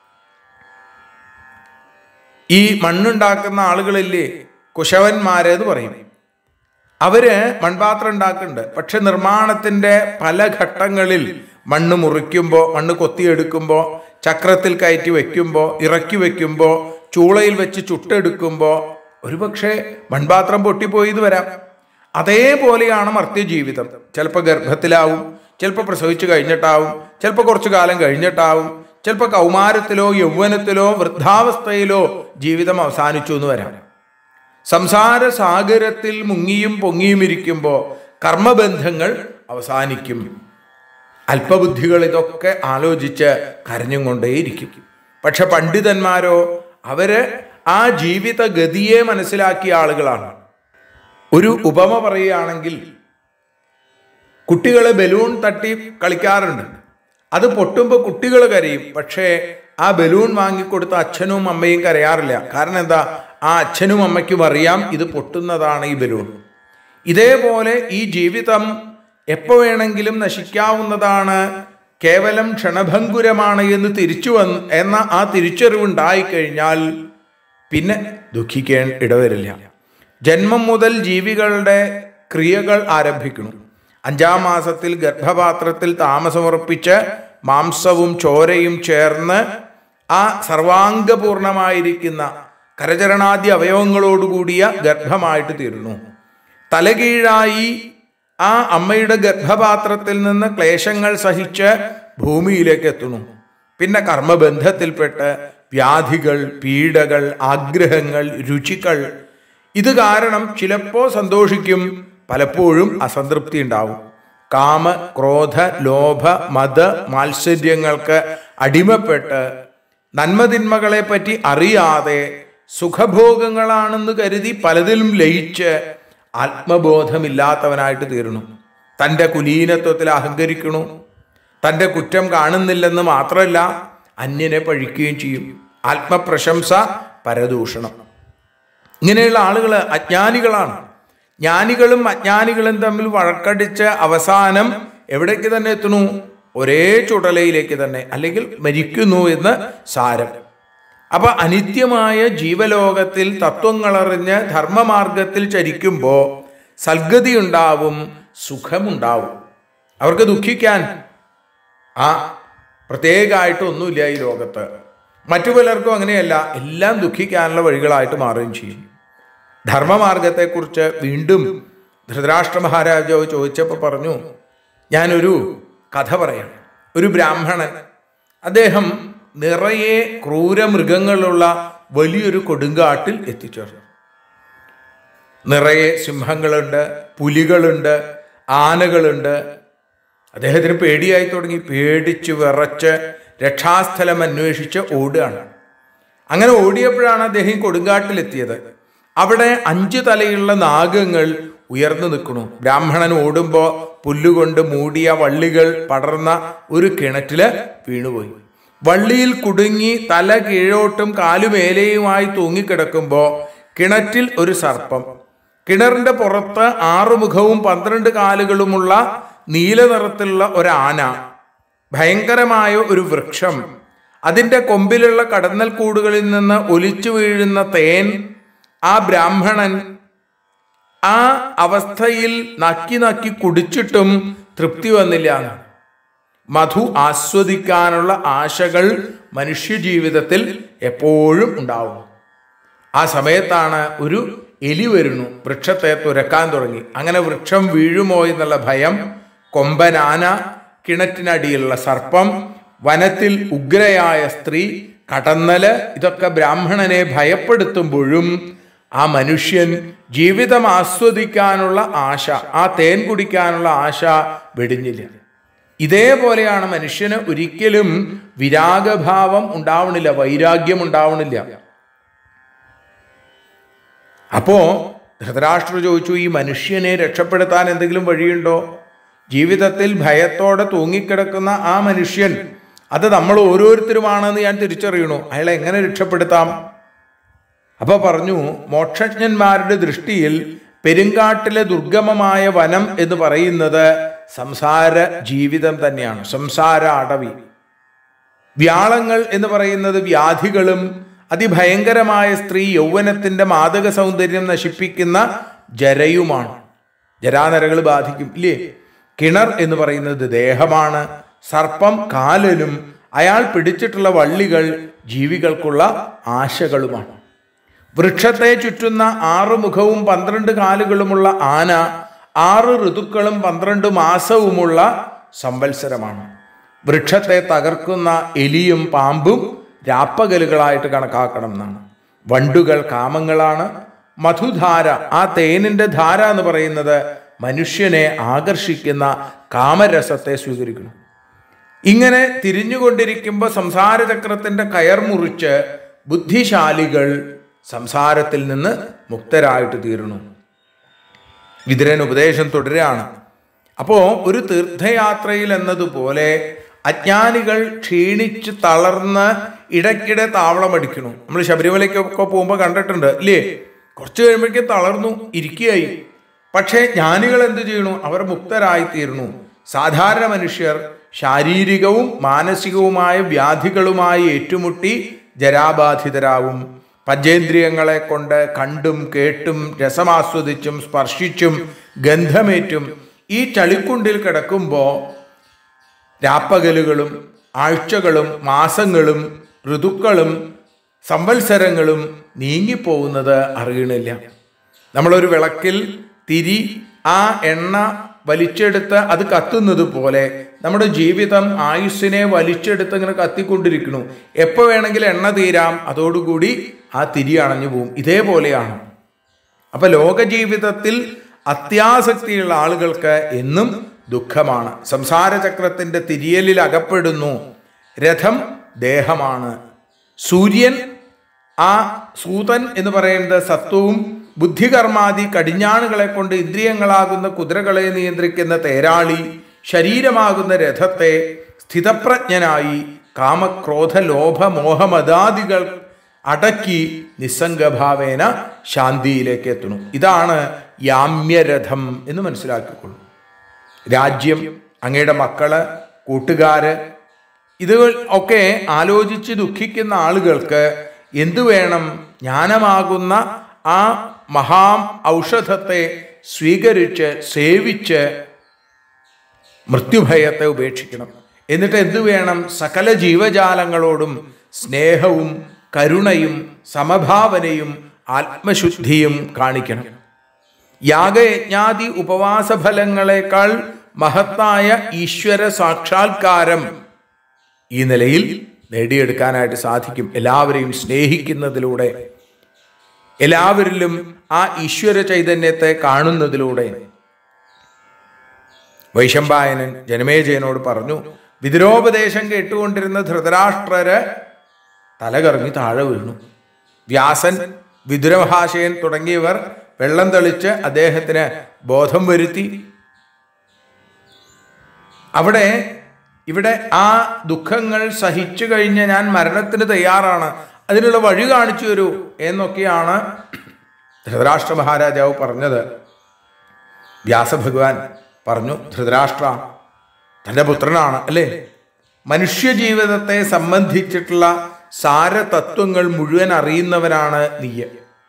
ഈ മണ്ണുണ്ടാക്കുന്ന ആളുകളില്ലേ കുശവന്മാരെന്ന് പറയും അവര് മൺപാത്രം ഉണ്ടാക്കുന്നുണ്ട് പക്ഷെ നിർമ്മാണത്തിന്റെ പല ഘട്ടങ്ങളിൽ മണ്ണ് മുറിക്കുമ്പോൾ മണ്ണ് കൊത്തിയെടുക്കുമ്പോൾ ചക്രത്തിൽ കയറ്റി വെക്കുമ്പോൾ ഇറക്കി വെക്കുമ്പോൾ ചൂളയിൽ വെച്ച് ചുട്ടെടുക്കുമ്പോൾ ഒരുപക്ഷെ മൺപാത്രം പൊട്ടിപ്പോയിന്ന് വരാം അതേപോലെയാണ് മർത്യജീവിതം ചിലപ്പോൾ ഗർഭത്തിലാവും ചിലപ്പോൾ പ്രസവിച്ചു കഴിഞ്ഞിട്ടാവും ചിലപ്പോൾ കുറച്ചു കാലം കഴിഞ്ഞിട്ടാവും ചിലപ്പോൾ കൗമാരത്തിലോ യൗവനത്തിലോ വൃദ്ധാവസ്ഥയിലോ ജീവിതം അവസാനിച്ചു എന്ന് വരാം സംസാര സാഗരത്തിൽ മുങ്ങിയും പൊങ്ങിയും ഇരിക്കുമ്പോൾ കർമ്മബന്ധങ്ങൾ അവസാനിക്കും അല്പബുദ്ധികൾ ഇതൊക്കെ ആലോചിച്ച് കരഞ്ഞും കൊണ്ടേയിരിക്കും പക്ഷെ പണ്ഡിതന്മാരോ അവര് ആ ജീവിത ഗതിയെ മനസ്സിലാക്കിയ ആളുകളാണ് ഒരു ഉപമ പറയുകയാണെങ്കിൽ കുട്ടികൾ ബലൂൺ തട്ടി കളിക്കാറുണ്ട് അത് പൊട്ടുമ്പോൾ കുട്ടികൾ കരയും പക്ഷേ ആ ബലൂൺ വാങ്ങിക്കൊടുത്ത അച്ഛനും അമ്മയും കരയാറില്ല കാരണം എന്താ ആ അച്ഛനും അമ്മയ്ക്കും അറിയാം ഇത് പൊട്ടുന്നതാണ് ഈ ബലൂൺ ഇതേപോലെ ഈ ജീവിതം എപ്പോ വേണമെങ്കിലും നശിക്കാവുന്നതാണ് കേവലം ക്ഷണഭങ്കുരമാണ് എന്ന് തിരിച്ചു വന്ന് എന്ന ആ തിരിച്ചറിവുണ്ടായിക്കഴിഞ്ഞാൽ പിന്നെ ദുഃഖിക്കാൻ ഇടവരില്ല ജന്മം മുതൽ ജീവികളുടെ ക്രിയകൾ ആരംഭിക്കുന്നു അഞ്ചാം മാസത്തിൽ ഗർഭപാത്രത്തിൽ താമസമുറപ്പിച്ച് മാംസവും ചോരയും ചേർന്ന് ആ സർവാംഗപൂർണമായിരിക്കുന്ന കരചരണാദ്യ അവയവങ്ങളോടുകൂടിയ ഗർഭമായിട്ട് തീരുന്നു തലകീഴായി ആ അമ്മയുടെ ഗർഭപാത്രത്തിൽ നിന്ന് ക്ലേശങ്ങൾ സഹിച്ച് ഭൂമിയിലേക്ക് എത്തുന്നു പിന്നെ കർമ്മബന്ധത്തിൽപ്പെട്ട് വ്യാധികൾ പീഡകൾ ആഗ്രഹങ്ങൾ രുചികൾ ഇത് കാരണം ചിലപ്പോ സന്തോഷിക്കും പലപ്പോഴും അസംതൃപ്തി ഉണ്ടാവും കാമ ക്രോധ ലോഭ മത മാത്സര്യങ്ങൾക്ക് അടിമപ്പെട്ട് നന്മതിന്മകളെ പറ്റി അറിയാതെ സുഖഭോഗങ്ങളാണെന്ന് കരുതി പലതിലും ലയിച്ച് ആത്മബോധമില്ലാത്തവനായിട്ട് തീർന്നു തൻ്റെ കുലീനത്വത്തിൽ അഹങ്കരിക്കണു തൻ്റെ കുറ്റം കാണുന്നില്ലെന്ന് മാത്രമല്ല അന്യനെ പഴിക്കുകയും ചെയ്യും ആത്മപ്രശംസ പരദൂഷണം ഇങ്ങനെയുള്ള ആളുകൾ അജ്ഞാനികളാണ് ജ്ഞാനികളും അജ്ഞാനികളും തമ്മിൽ വഴക്കടിച്ച് അവസാനം എവിടേക്ക് തന്നെ എത്തുന്നു ഒരേ ചുടലയിലേക്ക് തന്നെ അല്ലെങ്കിൽ മരിക്കുന്നു എന്ന് സാരം അപ്പൊ അനിത്യമായ ജീവലോകത്തിൽ തത്വങ്ങളറിഞ്ഞ് ധർമ്മമാർഗത്തിൽ ചരിക്കുമ്പോൾ സൽഗതി ഉണ്ടാവും സുഖമുണ്ടാവും അവർക്ക് ദുഃഖിക്കാൻ ആ പ്രത്യേകമായിട്ടൊന്നുമില്ല ഈ ലോകത്ത് മറ്റു പലർക്കും അങ്ങനെയല്ല എല്ലാം ദുഃഖിക്കാനുള്ള വഴികളായിട്ട് മാറുകയും ചെയ്യും ധർമ്മമാർഗത്തെക്കുറിച്ച് വീണ്ടും ധൃതരാഷ്ട്ര മഹാരാജാവ് ചോദിച്ചപ്പോൾ പറഞ്ഞു ഞാനൊരു കഥ പറയാം ഒരു ബ്രാഹ്മണൻ അദ്ദേഹം നിറയെ ക്രൂരമൃഗങ്ങളുള്ള വലിയൊരു കൊടുങ്കാട്ടിൽ എത്തിച്ചേർന്നു നിറയെ സിംഹങ്ങളുണ്ട് പുലികളുണ്ട് ആനകളുണ്ട് അദ്ദേഹത്തിന് പേടിയായി തുടങ്ങി പേടിച്ച് വിറച്ച് രക്ഷാസ്ഥലം അന്വേഷിച്ച് ഓടുകയാണ് അങ്ങനെ ഓടിയപ്പോഴാണ് അദ്ദേഹം ഈ കൊടുങ്കാട്ടിലെത്തിയത് അവിടെ അഞ്ചു തലയുള്ള നാഗങ്ങൾ ഉയർന്നു നിൽക്കണു ബ്രാഹ്മണൻ ഓടുമ്പോൾ പുല്ലുകൊണ്ട് മൂടിയ വള്ളികൾ പടർന്ന ഒരു കിണറ്റില് വീണുപോയി വള്ളിയിൽ കുടുങ്ങി തല കീഴോട്ടും കാലുമേലെയുമായി തൂങ്ങിക്കിടക്കുമ്പോൾ കിണറ്റിൽ ഒരു സർപ്പം കിണറിന്റെ പുറത്ത് ആറുമുഖവും പന്ത്രണ്ട് കാലുകളുമുള്ള നീല നിറത്തിലുള്ള ഒരാന ഭയങ്കരമായ ഒരു വൃക്ഷം അതിന്റെ കൊമ്പിലുള്ള കടന്നൽ കൂടുകളിൽ നിന്ന് ഒലിച്ചു വീഴുന്ന തേൻ ആ ബ്രാഹ്മണൻ ആ അവസ്ഥയിൽ നക്കി നക്കി കുടിച്ചിട്ടും തൃപ്തി വന്നില്ല മധു ആസ്വദിക്കാനുള്ള ആശകൾ മനുഷ്യജീവിതത്തിൽ എപ്പോഴും ഉണ്ടാവും ആ സമയത്താണ് ഒരു എലി വരുന്നു വൃക്ഷത്തെ തുരക്കാൻ തുടങ്ങി അങ്ങനെ വൃക്ഷം വീഴുമോ എന്നുള്ള ഭയം കൊമ്പനാന കിണറ്റിനടിയിലുള്ള സർപ്പം വനത്തിൽ ഉഗ്രയായ സ്ത്രീ കടന്നല് ഇതൊക്കെ ബ്രാഹ്മണനെ ഭയപ്പെടുത്തുമ്പോഴും ആ മനുഷ്യൻ ജീവിതം ആസ്വദിക്കാനുള്ള ആശ ആ തേൻ കുടിക്കാനുള്ള ആശ വെടിഞ്ഞില്ല ഇതേപോലെയാണ് മനുഷ്യന് ഒരിക്കലും വിരാഗഭാവം ഉണ്ടാവണില്ല വൈരാഗ്യം ഉണ്ടാവണില്ല അപ്പോ ധൃതരാഷ്ട്ര ചോദിച്ചു ഈ മനുഷ്യനെ രക്ഷപ്പെടുത്താൻ എന്തെങ്കിലും വഴിയുണ്ടോ ജീവിതത്തിൽ ഭയത്തോടെ തൂങ്ങിക്കിടക്കുന്ന ആ മനുഷ്യൻ അത് നമ്മൾ ഓരോരുത്തരുമാണെന്ന് ഞാൻ തിരിച്ചറിയണു അയാളെ എങ്ങനെ രക്ഷപ്പെടുത്താം അപ്പൊ പറഞ്ഞു മോക്ഷജ്ഞന്മാരുടെ ദൃഷ്ടിയിൽ പെരുങ്കാട്ടിലെ ദുർഗമമായ വനം എന്ന് പറയുന്നത് സംസാര ജീവിതം തന്നെയാണ് സംസാര അടവി വ്യാളങ്ങൾ എന്ന് പറയുന്നത് വ്യാധികളും അതിഭയങ്കരമായ സ്ത്രീ യൗവനത്തിന്റെ മാദക സൗന്ദര്യം നശിപ്പിക്കുന്ന ജരയുമാണ് ജരാനരകൾ ബാധിക്കും ഇല്ലേ കിണർ എന്ന് പറയുന്നത് ദേഹമാണ് സർപ്പം കാലനും അയാൾ പിടിച്ചിട്ടുള്ള വള്ളികൾ ജീവികൾക്കുള്ള ആശകളുമാണ് വൃക്ഷത്തെ ചുറ്റുന്ന ആറ് മുഖവും പന്ത്രണ്ട് കാലുകളുമുള്ള ആന ആറ് ഋതുക്കളും പന്ത്രണ്ട് മാസവുമുള്ള സംവത്സരമാണ് വൃക്ഷത്തെ തകർക്കുന്ന എലിയും പാമ്പും രാപ്പകലുകളായിട്ട് കണക്കാക്കണം എന്നാണ് വണ്ടുകൾ കാമങ്ങളാണ് മധുധാര ആ തേനിന്റെ ധാര എന്ന് പറയുന്നത് മനുഷ്യനെ ആകർഷിക്കുന്ന കാമരസത്തെ സ്വീകരിക്കണം ഇങ്ങനെ തിരിഞ്ഞുകൊണ്ടിരിക്കുമ്പോൾ സംസാരചക്രത്തിന്റെ കയർ മുറിച്ച് ബുദ്ധിശാലികൾ സംസാരത്തിൽ നിന്ന് മുക്തരായിട്ട് തീരുന്നു വിതുരൻ ഉപദേശം തുടരുകയാണ് അപ്പോ ഒരു തീർത്ഥയാത്രയിൽ എന്നതുപോലെ അജ്ഞാനികൾ ക്ഷീണിച്ച് തളർന്ന് ഇടയ്ക്കിടെ താവളം അടിക്കണു നമ്മൾ ശബരിമലയ്ക്കൊക്കെ പോകുമ്പോൾ കണ്ടിട്ടുണ്ട് ഇല്ലേ കുറച്ച് കഴിയുമ്പോഴേക്കും തളർന്നു ഇരിക്കുകയായി പക്ഷേ ജ്ഞാനികൾ എന്ത് ചെയ്യണു അവർ മുക്തരായി തീർന്നു സാധാരണ മനുഷ്യർ ശാരീരികവും മാനസികവുമായ വ്യാധികളുമായി ഏറ്റുമുട്ടി ജരാബാധിതരാവും പഞ്ചേന്ദ്രിയങ്ങളെ കൊണ്ട് കണ്ടും കേട്ടും രസമാസ്വദിച്ചും സ്പർശിച്ചും ഗന്ധമേറ്റും ഈ ചളിക്കുണ്ടിൽ കിടക്കുമ്പോൾ രാപ്പകലുകളും ആഴ്ചകളും മാസങ്ങളും ഋതുക്കളും സംവത്സരങ്ങളും നീങ്ങിപ്പോകുന്നത് അറിയണില്ല നമ്മളൊരു വിളക്കിൽ തിരി ആ എണ്ണ വലിച്ചെടുത്ത് അത് കത്തുന്നത് പോലെ നമ്മുടെ ജീവിതം ആയുസ്സിനെ വലിച്ചെടുത്ത് ഇങ്ങനെ കത്തിക്കൊണ്ടിരിക്കുന്നു എപ്പോൾ വേണമെങ്കിലും എണ്ണ തീരാം അതോടുകൂടി ആ തിരി അണഞ്ഞു പോവും ഇതേപോലെയാണ് അപ്പൊ ലോക ജീവിതത്തിൽ അത്യാസക്തിയുള്ള ആളുകൾക്ക് എന്നും ദുഃഖമാണ് സംസാരചക്രത്തിന്റെ തിരിയലിൽ അകപ്പെടുന്നു രഥം ദേഹമാണ് സൂര്യൻ ആ സൂതൻ എന്ന് പറയുന്നത് സത്വവും ബുദ്ധികർമാദി കടിഞ്ഞാണുകളെ കൊണ്ട് ഇന്ദ്രിയങ്ങളാകുന്ന കുതിരകളെ നിയന്ത്രിക്കുന്ന തേരാളി ശരീരമാകുന്ന രഥത്തെ സ്ഥിതപ്രജ്ഞനായി കാമക്രോധ ലോഭ മോഹമതാദികൾ അടക്കി നിസ്സംഗഭാവേന ശാന്തിയിലേക്ക് എത്തുന്നു ഇതാണ് യാമ്യരഥം എന്ന് മനസ്സിലാക്കിക്കൊള്ളു രാജ്യം അങ്ങയുടെ മക്കള് കൂട്ടുകാര് ഇത് ഒക്കെ ആലോചിച്ച് ദുഃഖിക്കുന്ന ആളുകൾക്ക് എന്തു വേണം ജ്ഞാനമാകുന്ന ആ മഹാ ഔഷധത്തെ സ്വീകരിച്ച് സേവിച്ച് മൃത്യുഭയത്തെ ഉപേക്ഷിക്കണം എന്നിട്ട് എന്തു വേണം സകല ജീവജാലങ്ങളോടും സ്നേഹവും കരുണയും സമഭാവനയും ആത്മശുദ്ധിയും കാണിക്കണം യാഗയജ്ഞാദി ഉപവാസ ഫലങ്ങളെക്കാൾ മഹത്തായ ഈശ്വര സാക്ഷാത്കാരം ഈ നിലയിൽ നേടിയെടുക്കാനായിട്ട് സാധിക്കും എല്ലാവരെയും സ്നേഹിക്കുന്നതിലൂടെ എല്ലാവരിലും ആ ഈശ്വര ചൈതന്യത്തെ കാണുന്നതിലൂടെ വൈശമ്പായനൻ ജനമേജയനോട് പറഞ്ഞു വിതുരോപദേശം കേട്ടുകൊണ്ടിരുന്ന ധൃതരാഷ്ട്രര് തലകറങ്ങി താഴെ വീണു വ്യാസൻ വിതുരമഹാശയൻ തുടങ്ങിയവർ വെള്ളം തെളിച്ച് അദ്ദേഹത്തിന് ബോധം വരുത്തി അവിടെ ഇവിടെ ആ ദുഃഖങ്ങൾ സഹിച്ചു കഴിഞ്ഞ് ഞാൻ മരണത്തിന് തയ്യാറാണ് അതിനുള്ള വഴി കാണിച്ചു തരൂ എന്നൊക്കെയാണ് ധൃതരാഷ്ട്ര മഹാരാജാവ് പറഞ്ഞത് വ്യാസഭഗവാൻ പറഞ്ഞു ധൃതരാഷ്ട്ര തൻ്റെ പുത്രനാണ് അല്ലേ മനുഷ്യ ജീവിതത്തെ സംബന്ധിച്ചിട്ടുള്ള സാരതത്വങ്ങൾ മുഴുവൻ അറിയുന്നവനാണ് നീയ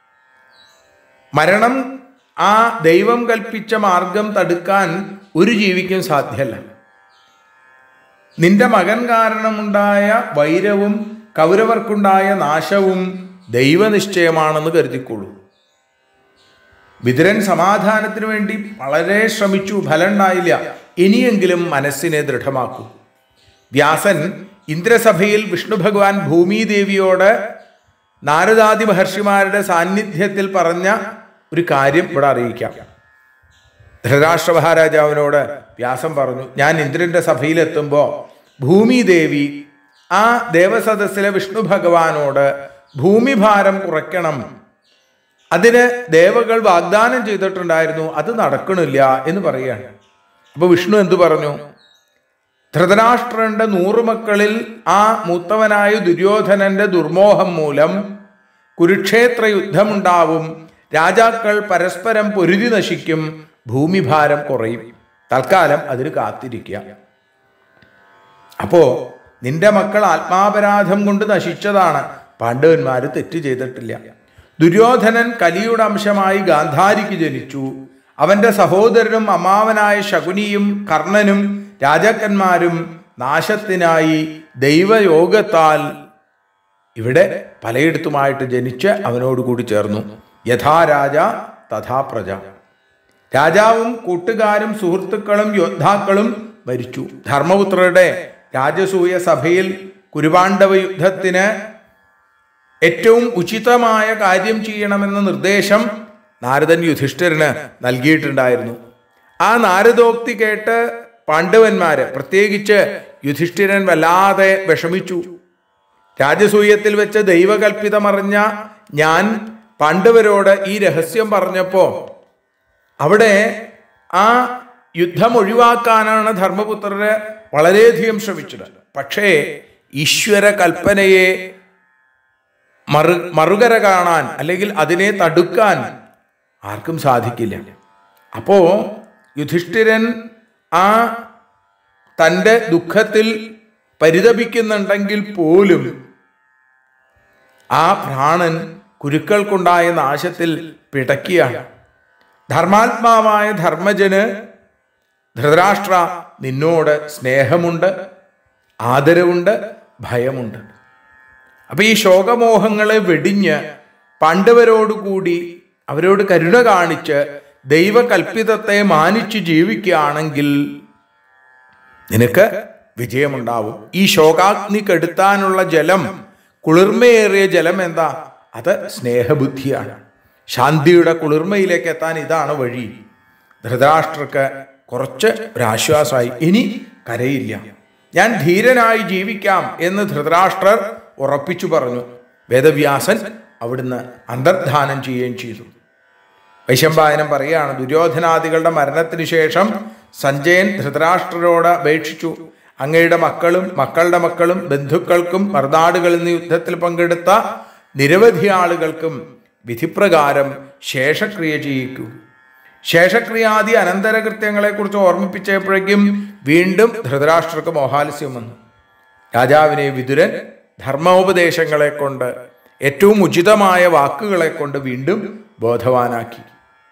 മരണം ആ ദൈവം കൽപ്പിച്ച മാർഗം തടുക്കാൻ ഒരു ജീവിക്കും സാധ്യമല്ല നിന്റെ മകൻ കാരണമുണ്ടായ വൈരവും കൗരവർക്കുണ്ടായ നാശവും ദൈവനിശ്ചയമാണെന്ന് കരുതിക്കൊള്ളൂ വിതുരൻ സമാധാനത്തിനു വേണ്ടി വളരെ ശ്രമിച്ചു ഫലം ഉണ്ടായില്ല ഇനിയെങ്കിലും മനസ്സിനെ ദൃഢമാക്കൂ വ്യാസൻ ഇന്ദ്രസഭയിൽ വിഷ്ണു ഭഗവാൻ ഭൂമിദേവിയോട് നാരദാദി മഹർഷിമാരുടെ സാന്നിധ്യത്തിൽ പറഞ്ഞ ഒരു കാര്യം ഇവിടെ അറിയിക്കാം ധൃതരാഷ്ട്ര മഹാരാജാവിനോട് വ്യാസം പറഞ്ഞു ഞാൻ ഇന്ദ്രന്റെ സഭയിലെത്തുമ്പോൾ ഭൂമിദേവി ആ ദേവസദസ്സിലെ വിഷ്ണു ഭഗവാനോട് ഭൂമിഭാരം കുറയ്ക്കണം അതിന് ദേവകൾ വാഗ്ദാനം ചെയ്തിട്ടുണ്ടായിരുന്നു അത് നടക്കണില്ല എന്ന് പറയുകയാണ് അപ്പൊ വിഷ്ണു എന്തു പറഞ്ഞു ധൃതരാഷ്ട്രന്റെ നൂറു മക്കളിൽ ആ മൂത്തവനായ ദുര്യോധനന്റെ ദുർമോഹം മൂലം കുരുക്ഷേത്ര യുദ്ധമുണ്ടാവും രാജാക്കൾ പരസ്പരം പൊരുതി നശിക്കും ഭൂമിഭാരം കുറയും തൽക്കാലം അതിന് കാത്തിരിക്കുക അപ്പോ നിന്റെ മക്കൾ ആത്മാപരാധം കൊണ്ട് നശിച്ചതാണ് പാണ്ഡവന്മാര് തെറ്റ് ചെയ്തിട്ടില്ല ദുര്യോധനൻ കലിയുടെ അംശമായി ഗാന്ധാരിക്ക് ജനിച്ചു അവന്റെ സഹോദരനും അമ്മാവനായ ശകുനിയും കർണനും രാജാക്കന്മാരും നാശത്തിനായി ദൈവയോഗത്താൽ ഇവിടെ പലയിടത്തുമായിട്ട് ജനിച്ച് അവനോട് കൂടി ചേർന്നു യഥാ രാജ തഥാ പ്രജ രാജാവും കൂട്ടുകാരും സുഹൃത്തുക്കളും യോദ്ധാക്കളും മരിച്ചു ധർമ്മപുത്രരുടെ രാജസൂയ സഭയിൽ കുരുപാണ്ഡവ യുദ്ധത്തിന് ഏറ്റവും ഉചിതമായ കാര്യം ചെയ്യണമെന്ന നിർദ്ദേശം നാരദൻ യുധിഷ്ഠിരന് നൽകിയിട്ടുണ്ടായിരുന്നു ആ നാരദോക്തി കേട്ട് പാണ്ഡവന്മാര് പ്രത്യേകിച്ച് യുധിഷ്ഠിരൻ വല്ലാതെ വിഷമിച്ചു രാജസൂയത്തിൽ വെച്ച് ദൈവകൽപ്പിതമറിഞ്ഞ ഞാൻ പാണ്ഡവരോട് ഈ രഹസ്യം പറഞ്ഞപ്പോ അവിടെ ആ യുദ്ധം ഒഴിവാക്കാനാണ് ധർമ്മപുത്രര് വളരെയധികം ശ്രമിച്ചത് പക്ഷേ ഈശ്വര കൽപ്പനയെ മറു മറുകര കാണാൻ അല്ലെങ്കിൽ അതിനെ തടുക്കാൻ ആർക്കും സാധിക്കില്ല അപ്പോ യുധിഷ്ഠിരൻ ആ തൻ്റെ ദുഃഖത്തിൽ പരിതപിക്കുന്നുണ്ടെങ്കിൽ പോലും ആ പ്രാണൻ കുരുക്കൾക്കുണ്ടായ നാശത്തിൽ പിടക്കിയാണ് ധർമാത്മാവായ ധർമ്മജന് ധൃതരാഷ്ട്ര നിന്നോട് സ്നേഹമുണ്ട് ആദരവുണ്ട് ഭയമുണ്ട് അപ്പൊ ഈ ശോകമോഹങ്ങളെ വെടിഞ്ഞ് പാണ്ഡവരോടുകൂടി അവരോട് കരുണ കാണിച്ച് ദൈവകൽപ്പിതത്തെ മാനിച്ച് ജീവിക്കുകയാണെങ്കിൽ നിനക്ക് വിജയമുണ്ടാവും ഈ ശോകാഗ്നി കെടുത്താനുള്ള ജലം കുളിർമയേറിയ ജലം എന്താ അത് സ്നേഹബുദ്ധിയാണ് ശാന്തിയുടെ കുളിർമയിലേക്ക് എത്താൻ ഇതാണ് വഴി ധൃതരാഷ്ട്രക്ക് കുറച്ച് ഒരാശ്വാസമായി ഇനി കരയില്ല ഞാൻ ധീരനായി ജീവിക്കാം എന്ന് ധൃതരാഷ്ട്രർ ഉറപ്പിച്ചു പറഞ്ഞു വേദവ്യാസൻ അവിടുന്ന് അന്തർധാനം ചെയ്യുകയും ചെയ്തു വൈശമ്പായനം പറയുകയാണ് ദുര്യോധനാദികളുടെ മരണത്തിന് ശേഷം സഞ്ജയൻ ധൃതരാഷ്ട്രരോട് അപേക്ഷിച്ചു അങ്ങയുടെ മക്കളും മക്കളുടെ മക്കളും ബന്ധുക്കൾക്കും മറുനാടുകളിൽ നിന്ന് യുദ്ധത്തിൽ പങ്കെടുത്ത നിരവധി ആളുകൾക്കും വിധിപ്രകാരം ശേഷക്രിയ ചെയ്യിക്കൂ ശേഷക്രിയാദി അനന്തരകൃത്യങ്ങളെക്കുറിച്ച് ഓർമ്മിപ്പിച്ചപ്പോഴേക്കും വീണ്ടും ധൃതരാഷ്ട്രക്ക് മോഹാലസ്യം വന്നു രാജാവിനെ വിതുരൻ ധർമ്മോപദേശങ്ങളെ കൊണ്ട് ഏറ്റവും ഉചിതമായ വാക്കുകളെ കൊണ്ട് വീണ്ടും ബോധവാനാക്കി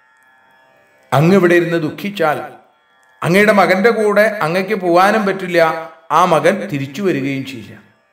അങ്ങ് ഇവിടെ ഇരുന്ന് ദുഃഖിച്ചാൽ അങ്ങയുടെ മകന്റെ കൂടെ അങ്ങയ്ക്ക് പോവാനും പറ്റില്ല ആ മകൻ തിരിച്ചു വരികയും ചെയ്യില്ല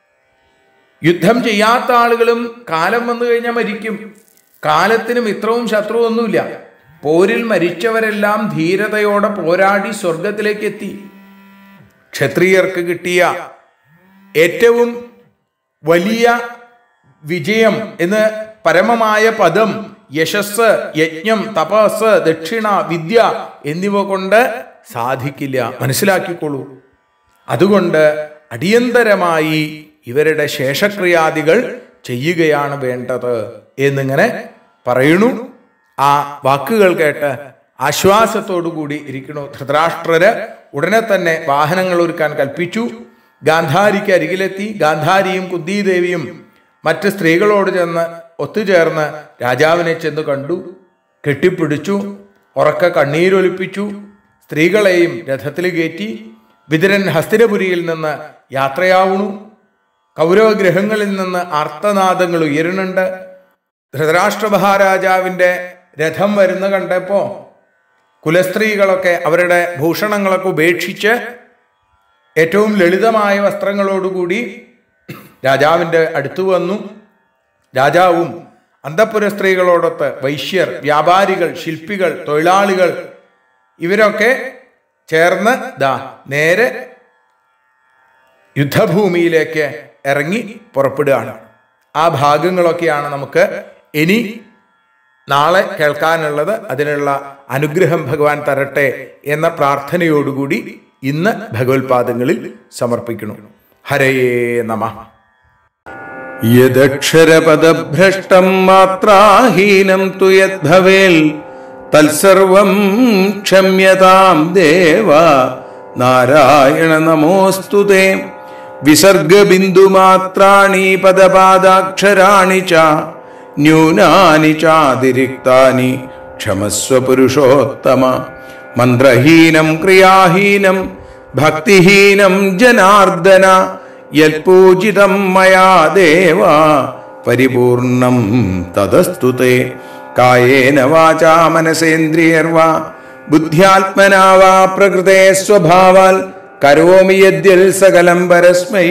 യുദ്ധം ചെയ്യാത്ത ആളുകളും കാലം വന്നു കഴിഞ്ഞാൽ മരിക്കും കാലത്തിന് മിത്രവും ശത്രുവും ഒന്നുമില്ല പോരിൽ മരിച്ചവരെല്ലാം ധീരതയോടെ പോരാടി സ്വർഗത്തിലേക്ക് എത്തി ക്ഷത്രിയർക്ക് കിട്ടിയ ഏറ്റവും വലിയ വിജയം എന്ന് പരമമായ പദം യശസ് യജ്ഞം തപസ് ദക്ഷിണ വിദ്യ എന്നിവ കൊണ്ട് സാധിക്കില്ല മനസ്സിലാക്കിക്കോളൂ അതുകൊണ്ട് അടിയന്തരമായി ഇവരുടെ ശേഷക്രിയാദികൾ ചെയ്യുകയാണ് വേണ്ടത് എന്നിങ്ങനെ പറയണു ആ വാക്കുകൾ കേട്ട് ആശ്വാസത്തോടു കൂടി ഇരിക്കണു ധൃതരാഷ്ട്രര് ഉടനെ തന്നെ വാഹനങ്ങൾ ഒരുക്കാൻ കൽപ്പിച്ചു ഗാന്ധാരിക്ക് അരികിലെത്തി ഗാന്ധാരിയും കുന്തിദേവിയും മറ്റ് സ്ത്രീകളോട് ചെന്ന് ഒത്തുചേർന്ന് രാജാവിനെ ചെന്ന് കണ്ടു കെട്ടിപ്പിടിച്ചു ഉറക്ക കണ്ണീരൊലിപ്പിച്ചു സ്ത്രീകളെയും രഥത്തിൽ കയറ്റി വിതുരൻ ഹസ്തിനപുരിയിൽ നിന്ന് യാത്രയാവുന്നു കൗരവഗ്രഹങ്ങളിൽ നിന്ന് ആർത്തനാദങ്ങൾ ഉയരുന്നുണ്ട് ധൃതരാഷ്ട്ര മഹാരാജാവിന്റെ രഥം വരുന്ന കണ്ടപ്പോ കുലസ്ത്രീകളൊക്കെ അവരുടെ ഭൂഷണങ്ങളൊക്കെ ഉപേക്ഷിച്ച് ഏറ്റവും ലളിതമായ വസ്ത്രങ്ങളോടുകൂടി രാജാവിന്റെ അടുത്തു വന്നു രാജാവും അന്തപ്പുര സ്ത്രീകളോടൊത്ത് വൈശ്യർ വ്യാപാരികൾ ശില്പികൾ തൊഴിലാളികൾ ഇവരൊക്കെ ചേർന്ന് ദാ നേരെ യുദ്ധഭൂമിയിലേക്ക് ഇറങ്ങി പുറപ്പെടുകയാണ് ആ ഭാഗങ്ങളൊക്കെയാണ് നമുക്ക് ഇനി നാളെ കേൾക്കാനുള്ളത് അതിനുള്ള അനുഗ്രഹം ഭഗവാൻ തരട്ടെ എന്ന പ്രാർത്ഥനയോടുകൂടി ഇന്ന് ഭഗവത്പാദങ്ങളിൽ സമർപ്പിക്കുന്നു ഹരയേ നമ യദക്ഷരപദഭ്രഷ്ടം മാത്രാഹീനം തു യദ്ഭവേൽ തത്സർവം ക്ഷമ്യതാം ദേവ നാരായണ നമോസ്തു തേ വിസർഗബിന്ദുമാത്രാണി പദപാദാക്ഷരാണി ച ന്യൂനാനി ചാതിരിക്താനി ക്ഷമസ്വ പുരുഷോത്തമ മന്ത്രഹീനം ക്രിയാഹീനം ഭക്തിഹീനം ജനാർദ്ദന യൽപൂജിതം മയാ ദേവ പരിപൂർണം തദസ്തു തേ കായേന വാചാ മനസേന്ദ്രിയർവാ ബുദ്ധ്യാത്മനാ വാ പ്രകൃതേ സ്വഭാവാൽ കരോമി യദ്യൽ സകലം പരസ്മൈ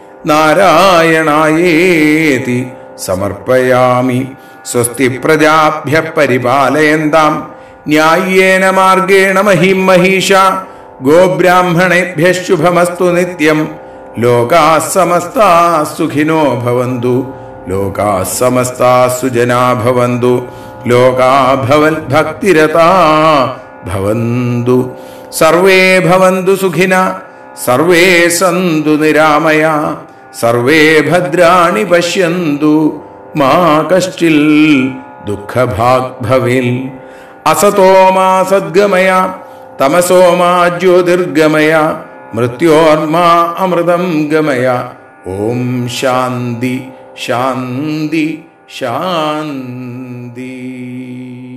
നാരായണായേതി സമർപ്പയാമി സ്വസ്തി പ്രജാഭ്യ പരിപാലയന്താം ന്യായേന മാർഗേണ മഹിം മഹീഷ ഗോബ്രാഹ്മണേഭ്യ ശുഭമസ്തു നിത്യം ലോകാ സമസ്താ സുഖിനോ ഭവന്തു ലോകാ സമസ്താ സുജനാ ഭവന്തു ലോകാ ഭവൻ ഭക്തിരതാ ഭവന്തു സർവേ ഭവന്തു സുഖിന സർവേ സന്തു നിരാമയ സർവേ ഭദ്രാണി പശ്യന്തു മാ കശ്ചിൽ ദുഃഖഭാഗ് ഭവിൽ അസതോ മാ സദ്ഗമയ തമസോ മാ ജ്യോതിർഗമയ മൃത്യോർമാ അമൃതം ഗമയ ഓം ശാന്തി ശാന്തി ശാന്തി